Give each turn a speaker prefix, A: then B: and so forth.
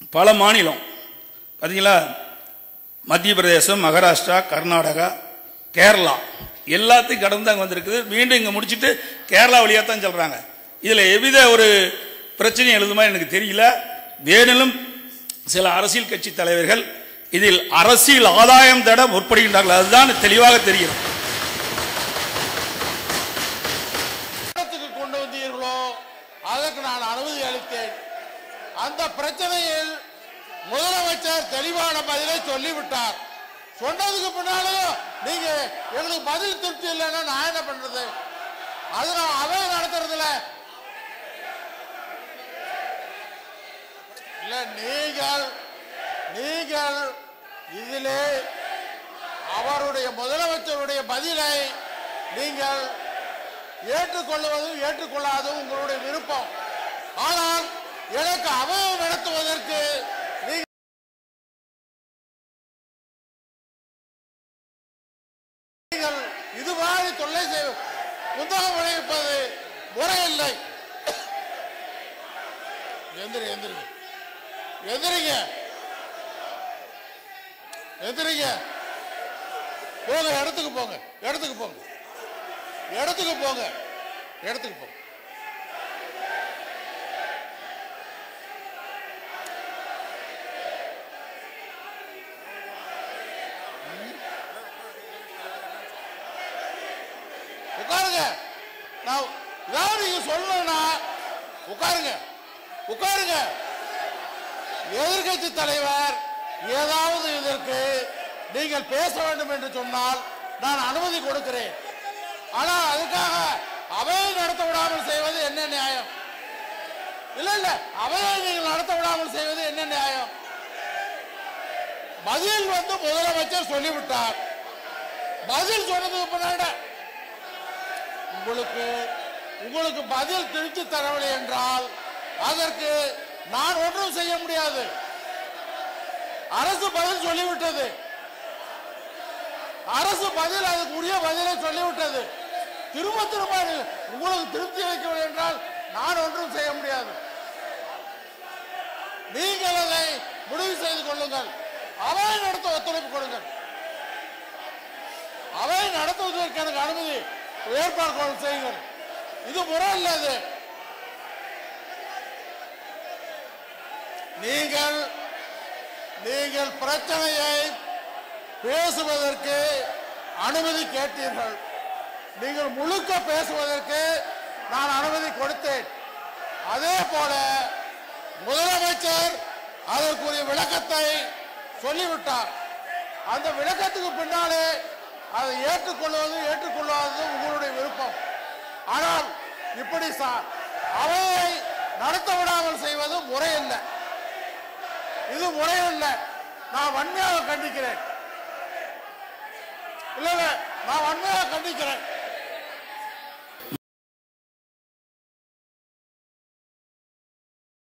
A: பல மாநிலம் பார்த்தீங்களா மத்திய பிரதேசம் மகாராஷ்டிரா கர்நாடகா கேரளா எல்லாத்தையும் கடந்து அங்கே வந்திருக்குது மீண்டும் இங்கே முடிச்சுட்டு கேரளா வழியாக தான் சொல்கிறாங்க இதில் எவ்வித ஒரு பிரச்சனையும் எழுதுமா எனக்கு தெரியல வேணிலும் சில அரசியல் கட்சி தலைவர்கள் இதில் அரசியல் ஆதாயம் தேட முற்படுகின்றார்கள் அதுதான் தெளிவாக தெரியும்
B: இடத்துக்கு கொண்டு வந்தீர்களோ அதற்கு நான் அனுமதி அளித்தேன் அந்த பிரச்சனையில் முதலமைச்சர் தெளிவான பதிலை சொல்லிவிட்டார் சொன்னதுக்கு பின்னாலும் நீங்க எங்களுக்கு பதில் திருப்தி இல்லைன்னா நான் என்ன பண்றது அது நான் அவை நடத்துறதுல இல்ல நீங்கள் நீங்கள் இதிலே அவருடைய முதலமைச்சருடைய பதிலை நீங்கள் ஏற்றுக்கொள்வதும் ஏற்றுக்கொள்ளாததும் உங்களுடைய விருப்பம் ஆனால் எனக்கு அவயம் நடத்துவதற்கு நீங்கள் நீங்கள் இது மாதிரி தொல்லை செய்ய புத்தகம் விளைவிப்பது முறையில்லை எந்திரி எந்திரிங்க எந்திரிங்க எந்திரிங்க போங்க இடத்துக்கு போங்க இடத்துக்கு போங்க இடத்துக்கு போங்க இடத்துக்கு போங்க உட்காருங்க நான் ஏதாவது நீங்க சொல்லணும்னா உட்காருங்க உட்காருங்க எதிர்கட்சி தலைவர் ஏதாவது இதற்கு நீங்கள் பேச வேண்டும் என்று சொன்னால் நான் அனுமதி கொடுக்கிறேன் ஆனால் அதுக்காக அவையை நடத்த விடாமல் செய்வது என்ன நியாயம் இல்ல இல்ல அவையை நீங்கள் நடத்த விடாமல் செய்வது என்ன நியாயம் பதில் வந்து முதலமைச்சர் சொல்லிவிட்டார் பதில் சொன்னதுக்கு பின்னாடி உங்களுக்கு உங்களுக்கு பதில் திருச்சி தரவில்லை என்றால் அதற்கு நான் ஒன்றும் செய்ய முடியாது அரசு பதில் சொல்லிவிட்டது அரசு பதில் அதுக்கு உரிய பதிலை சொல்லிவிட்டது திரும்ப திரும்ப அது உங்களுக்கு திருப்தி அளிக்கவில்லை என்றால் நான் ஒன்றும் செய்ய முடியாது நீங்கள் அதை முடிவு செய்து கொள்ளுங்கள் அவை நடத்த ஒத்துழைப்பு கொடுங்கள் அவை நடத்துவதற்கு எனக்கு அனுமதி ஏற்பாடு செய்யுங்கள் இது முறை இல்லை இது நீங்கள் நீங்கள் பிரச்சனையை பேசுவதற்கு அனுமதி கேட்டீர்கள் நீங்கள் முழுக்க பேசுவதற்கு நான் அனுமதி கொடுத்தேன் அதே போல முதலமைச்சர் அதற்குரிய விளக்கத்தை சொல்லிவிட்டார் அந்த விளக்கத்துக்கு பின்னாலே அதை ஏற்றுக்கொள்வது ஏற்றுக்கொள்ளாதது உங்களுடைய விருப்பம் ஆனால் இப்படி சா- அவையை நடத்த விடாமல் செய்வது முறையில்லை இது முறையில்லை நான் வன்மையாக கண்டிக்கிறேன் இல்ல இல்ல நான் வன்மையாக கண்டிக்கிறேன்